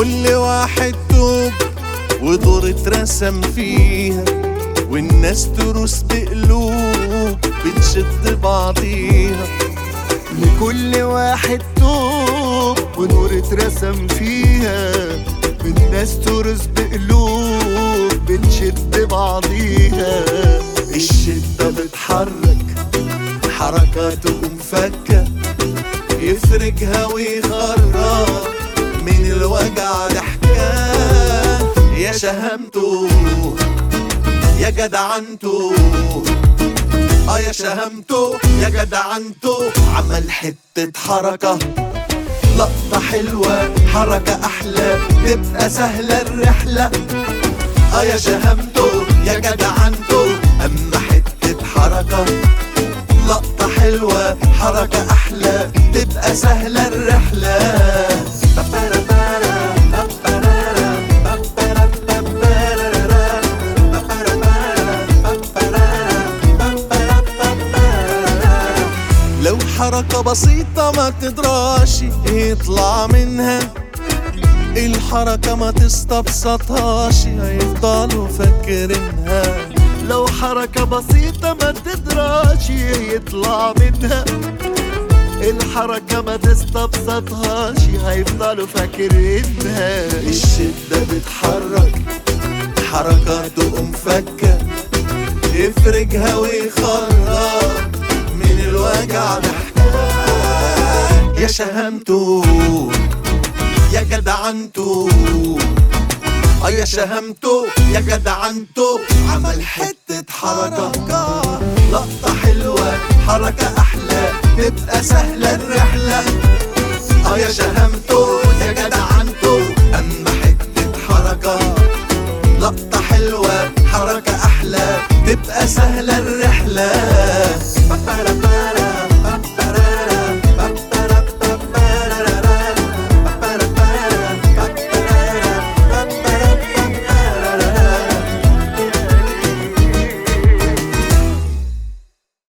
لكل واحد توب ودور اترسم فيها والناس تروس بقلوب بتشد بعضيها لكل واحد توب ونور اترسم فيها الناس ترس بقلوب بتشد بعضيها الشدة بتحرك حركاته مفكة يفرجها ويخرج من الوجع ضحكان يا شهمته يا جدعنته اه يا شهمته يا جدعنته عمل حتة حركة لقطة حلوة حركة أحلى تبقى سهلة الرحلة اه يا شهمته يا جدعنته أما حتة حركة لقطة حلوة حركة أحلى تبقى سهلة الرحلة لو حركة بسيطة ما تدراش يطلع منها الحركة ما تستبسطهاش هيفضلوا فاكرينها لو حركة بسيطة ما تدراش يطلع منها الحركة ما تستبسطهاش هيفضلوا فاكرينها الشدة بتحرك حركاته مفكة يفرجها ويخرج من الوجع ضحكة يا شهمته يا جدعنته اه يا شهمته يا جدعنته عمل حتة حركة لقطة حلوة حركة أحلى تبقى سهلة الرحلة اه يا شهمته يا جدعنته أما حتة حركة لقطة حلوة حركة أحلى تبقى سهلة الرحلة